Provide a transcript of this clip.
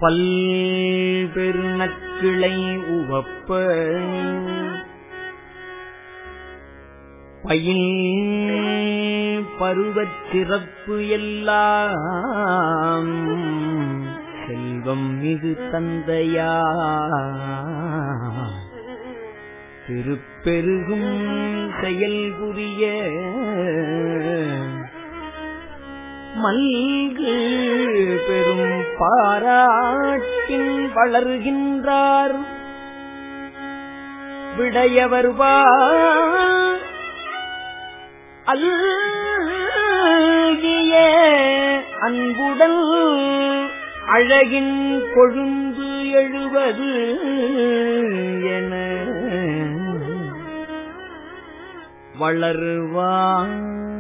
பல்பெருநக்கிளை உவப்ப பயில் பருவச் சிறப்பு எல்லாம் செல்வம் மிகு தந்தையா திருப்பெருகும் செயல் புரிய மல்கு பெரும் பாராட்டின் வளர்கின்றார் விடையவர்வா அல்கிய அன்புடல் அழகின் கொழுந்து எழுவது என வளருவான்